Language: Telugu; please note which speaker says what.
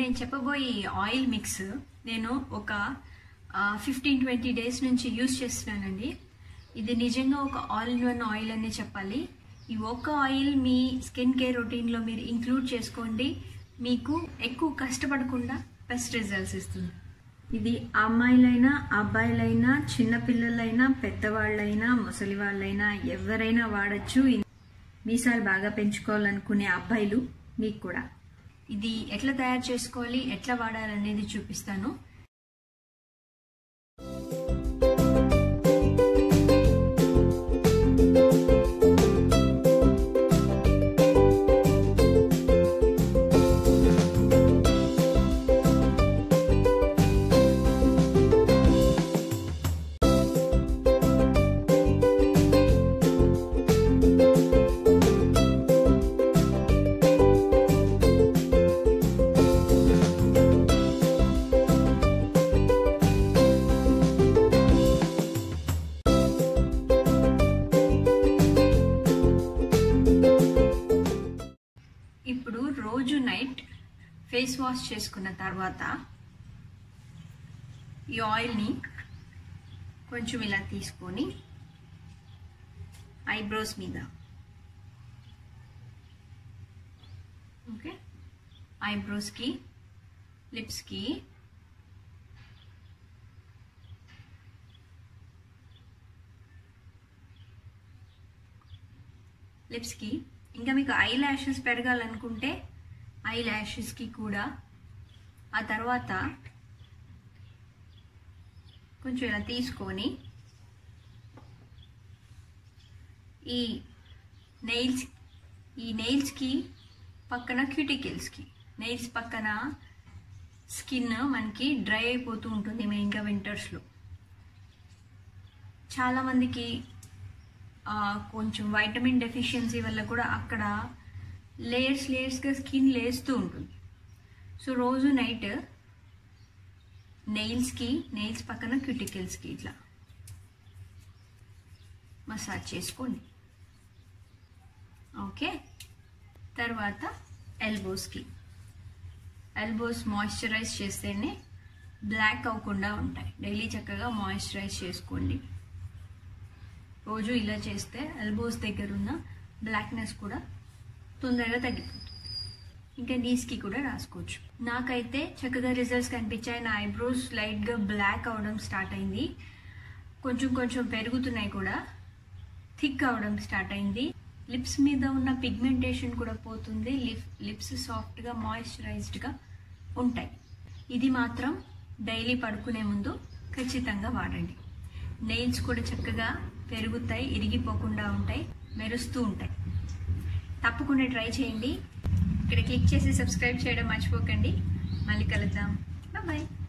Speaker 1: నేను చెప్పబోయే ఈ ఆయిల్ మిక్స్ నేను ఒక ఫిఫ్టీన్ ట్వంటీ డేస్ నుంచి యూస్ చేస్తున్నానండి ఇది నిజంగా ఒక ఆల్ ఇన్ వన్ ఆయిల్ అనే చెప్పాలి ఈ ఒక్క ఆయిల్ మీ స్కిన్ కేర్ రొటీన్లో మీరు ఇంక్లూడ్ చేసుకోండి మీకు ఎక్కువ కష్టపడకుండా బెస్ట్ రిజల్ట్స్ ఇస్తుంది ఇది అమ్మాయిలైనా అబ్బాయిలైనా చిన్నపిల్లలైనా పెద్దవాళ్ళైనా ముసలి వాళ్ళైనా ఎవరైనా వాడచ్చు మీసాలు బాగా పెంచుకోవాలనుకునే అబ్బాయిలు మీకు కూడా ఇది ఎట్లా తయారు చేసుకోవాలి ఎట్లా వాడాలనేది చూపిస్తాను ఇప్పుడు రోజు నైట్ ఫేస్ వాష్ చేసుకున్న తర్వాత ఈ ఆయిల్ని కొంచెం ఇలా తీసుకొని ఐబ్రోస్ మీద ఓకే ఐబ్రోస్కి లిప్స్కి లిప్స్కి ఇంకా మీకు ఐ ల్యాషెస్ పెరగాలనుకుంటే ఐ ల్యాషెస్కి కూడా ఆ తర్వాత కొంచెం ఇలా తీసుకొని ఈ నెయిల్స్ ఈ నెయిల్స్కి పక్కన క్యూటికల్స్కి నెయిల్స్ పక్కన స్కిన్ మనకి డ్రై అయిపోతూ ఉంటుంది మెయిన్గా వింటర్స్లో చాలామందికి కొంచెం వైటమిన్ డెఫిషియన్సీ వల్ల కూడా అక్కడ లేయర్స్ లేయర్స్గా స్కిన్ లేస్తూ ఉంటుంది సో రోజు నైట్ నెయిల్స్కి నెయిల్స్ పక్కన క్యూటికల్స్కి ఇట్లా మసాజ్ చేసుకోండి ఓకే తర్వాత ఎల్బోస్కి ఎల్బోస్ మాయిశ్చరైజ్ చేస్తేనే బ్లాక్ అవ్వకుండా ఉంటాయి డైలీ చక్కగా మాయిశ్చరైజ్ చేసుకోండి రోజు ఇలా చేస్తే ఎల్బోస్ దగ్గర ఉన్న బ్లాక్నెస్ కూడా తొందరగా తగ్గిపోతుంది ఇంకా నీస్కి కూడా రాసుకోవచ్చు నాకైతే చక్కగా రిజల్ట్స్ కనిపించాయి నా ఐబ్రోస్ లైట్గా బ్లాక్ అవడం స్టార్ట్ అయింది కొంచెం కొంచెం పెరుగుతున్నాయి కూడా థిక్ అవడం స్టార్ట్ అయింది లిప్స్ మీద ఉన్న పిగ్మెంటేషన్ కూడా పోతుంది లిప్ లిప్స్ సాఫ్ట్గా మాయిశ్చరైజ్డ్గా ఉంటాయి ఇది మాత్రం డైలీ పడుకునే ముందు ఖచ్చితంగా వాడండి నెయిల్స్ కూడా చక్కగా పెరుగుతాయి ఇరిగిపోకుండా ఉంటాయి మెరుస్తూ ఉంటాయి తప్పకుండా ట్రై చేయండి ఇక్కడ క్లిక్ చేసి సబ్స్క్రైబ్ చేయడం మర్చిపోకండి మళ్ళీ కలుద్దాం బాయ్